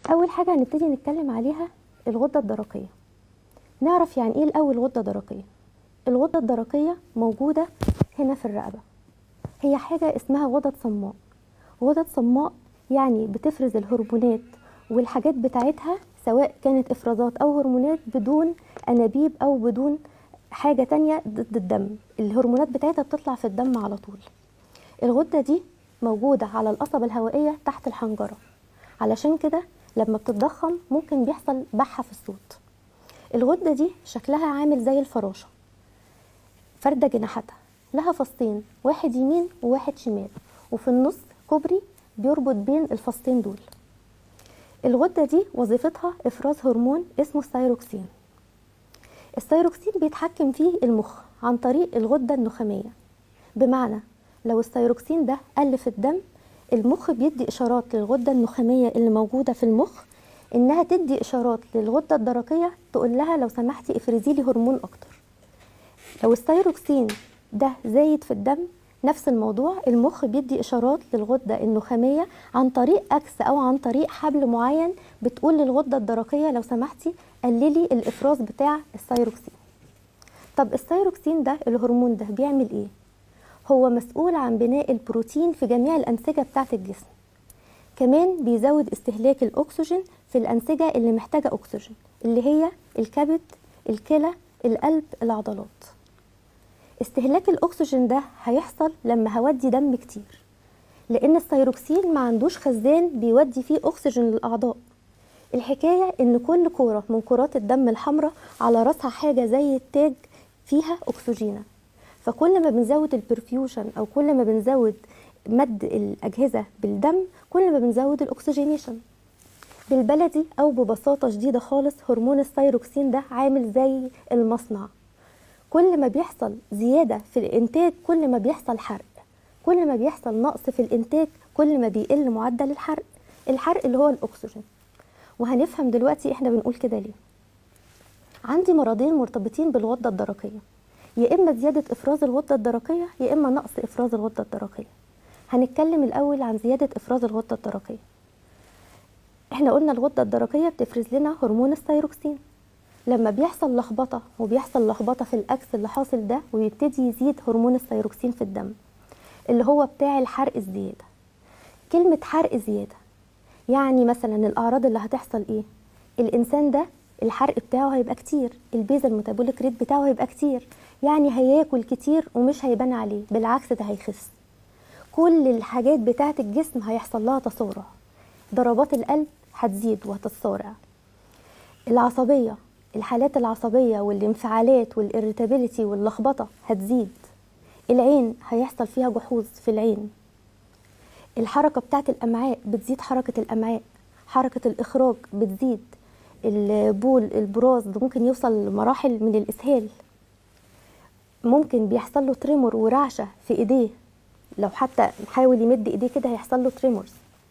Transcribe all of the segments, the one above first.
اول حاجه هنبتدي نتكلم عليها الغده الدرقيه نعرف يعني ايه الاول غده درقيه الغده الدرقيه موجوده هنا في الرقبه هي حاجه اسمها غدد صماء غدد صماء يعني بتفرز الهرمونات والحاجات بتاعتها سواء كانت افرازات او هرمونات بدون انابيب او بدون حاجه تانية ضد الدم الهرمونات بتاعتها بتطلع في الدم على طول الغده دي موجوده على القصبه الهوائيه تحت الحنجره علشان كده لما بتتضخم ممكن بيحصل بحه في الصوت الغده دي شكلها عامل زي الفراشه فردة جناحاتها لها فصين واحد يمين وواحد شمال وفي النص كوبري بيربط بين الفصين دول الغدة دي وظيفتها إفراز هرمون اسمه الثايروكسين الثايروكسين بيتحكم فيه المخ عن طريق الغدة النخامية بمعنى لو الثايروكسين ده قل في الدم المخ بيدي إشارات للغدة النخامية اللي موجودة في المخ إنها تدي إشارات للغدة الدرقية تقول لها لو سمحتي افرزي لي هرمون أكتر لو الثايروكسين ده زايد في الدم نفس الموضوع المخ بيدي اشارات للغده النخاميه عن طريق اكس او عن طريق حبل معين بتقول للغده الدرقيه لو سمحتي قللي الافراز بتاع الثايروكسين طب الثايروكسين ده الهرمون ده بيعمل ايه هو مسؤول عن بناء البروتين في جميع الانسجه بتاعه الجسم كمان بيزود استهلاك الاكسجين في الانسجه اللي محتاجه اكسجين اللي هي الكبد الكلى القلب العضلات استهلاك الاكسجين ده هيحصل لما هودي دم كتير لان الثايروكسين ما عندوش خزان بيودي فيه اكسجين للاعضاء الحكايه ان كل كوره من كرات الدم الحمراء على راسها حاجه زي التاج فيها اكسجينه فكل ما بنزود البرفيوشن او كل ما بنزود مد الاجهزه بالدم كل ما بنزود الاكسجينيشن بالبلدي او ببساطه شديده خالص هرمون الثايروكسين ده عامل زي المصنع كل ما بيحصل زيادة في الإنتاج كل ما بيحصل حرق كل ما بيحصل نقص في الإنتاج كل ما بيقل معدل الحرق الحرق اللي هو الأكسجين وهنفهم دلوقتي إحنا بنقول كده ليه عندي مرضين مرتبطين بالغدة الدرقية يا إما زيادة إفراز الغدة الدرقية يا إما نقص إفراز الغدة الدرقية هنتكلم الأول عن زيادة إفراز الغدة الدرقية إحنا قلنا الغدة الدرقية بتفرز لنا هرمون الثايروكسين لما بيحصل لخبطة وبيحصل لخبطة في الأكس اللي حاصل ده ويبتدي يزيد هرمون الثايروكسين في الدم اللي هو بتاع الحرق الزيادة كلمة حرق زيادة يعني مثلا الأعراض اللي هتحصل إيه الإنسان ده الحرق بتاعه هيبقى كتير البيزا الميتابوليك ريت بتاعه هيبقى كتير يعني هياكل كتير ومش هيبان عليه بالعكس ده هيخس كل الحاجات بتاعة الجسم هيحصل لها تسارع ضربات القلب هتزيد وهتتسارع العصبية الحالات العصبية والانفعالات والإريتابيليتي واللخبطة هتزيد العين هيحصل فيها جحوظ في العين الحركة بتاعت الأمعاء بتزيد حركة الأمعاء حركة الإخراج بتزيد البول البراز ممكن يوصل لمراحل من الإسهال ممكن بيحصل له تريمور ورعشة في إيديه لو حتى حاول يمد إيديه كده هيحصل له تريمورز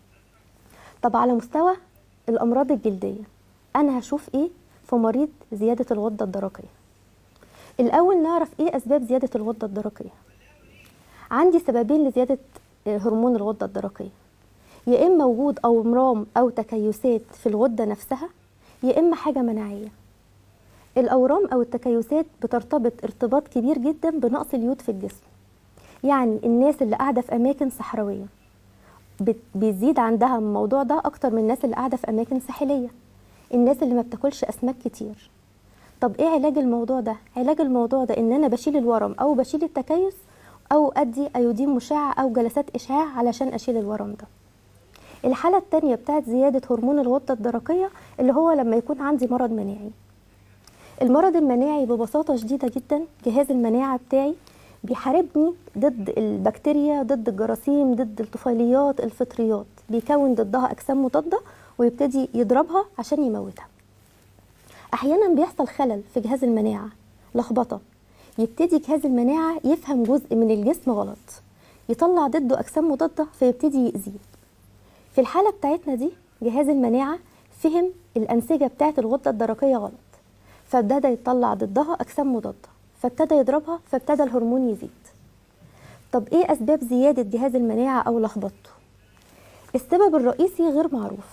طب على مستوى الأمراض الجلدية أنا هشوف إيه في مريض زيادة الغدة الدرقية الأول نعرف إيه أسباب زيادة الغدة الدرقية عندي سببين لزيادة هرمون الغدة الدرقية يا إما وجود أورام أو تكيسات في الغدة نفسها يا إما حاجة مناعية الأورام أو التكيسات بترتبط ارتباط كبير جدا بنقص اليود في الجسم يعني الناس اللي قاعدة في أماكن صحراوية بيزيد عندها الموضوع ده أكتر من الناس اللي قاعدة في أماكن ساحلية الناس اللي ما بتاكلش اسماك كتير طب ايه علاج الموضوع ده علاج الموضوع ده ان انا بشيل الورم او بشيل التكيس او ادي ايودين مشع او جلسات اشعاع علشان اشيل الورم ده الحاله التانية بتاعت زياده هرمون الغده الدرقيه اللي هو لما يكون عندي مرض مناعي المرض المناعي ببساطه شديده جدا جهاز المناعه بتاعي بيحاربني ضد البكتيريا ضد الجراثيم ضد الطفيليات الفطريات بيكون ضدها اجسام مضاده ويبتدي يضربها عشان يموتها احيانا بيحصل خلل في جهاز المناعه لخبطه يبتدي جهاز المناعه يفهم جزء من الجسم غلط يطلع ضده اجسام مضاده فيبتدي يأذيه في الحاله بتاعتنا دي جهاز المناعه فهم الانسجه بتاعه الغده الدرقيه غلط فابتدى يطلع ضدها اجسام مضاده فابتدى يضربها فابتدى الهرمون يزيد طب ايه اسباب زياده جهاز المناعه او لخبطته السبب الرئيسي غير معروف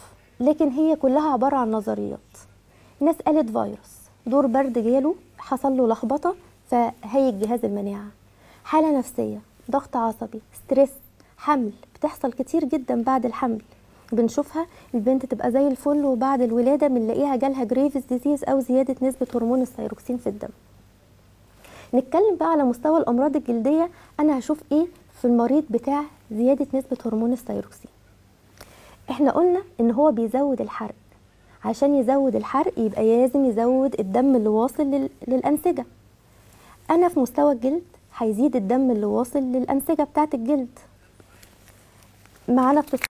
لكن هي كلها عبارة عن نظريات ناس قالت فيروس دور برد جاله حصل له لخبطة فهيج جهاز المناعة حالة نفسية ضغط عصبي ستريس حمل بتحصل كتير جدا بعد الحمل بنشوفها البنت تبقى زي الفل وبعد الولادة بنلاقيها جالها جريفز ديزيز أو زيادة نسبة هرمون الثيروكسين في الدم نتكلم بقى على مستوى الأمراض الجلدية أنا هشوف إيه في المريض بتاع زيادة نسبة هرمون الثيروكسين احنا قلنا ان هو بيزود الحرق عشان يزود الحرق يبقى لازم يزود الدم اللي واصل لل... للأنسجة أنا في مستوى الجلد هيزيد الدم اللي واصل للأنسجة بتاعة الجلد معانا اتصال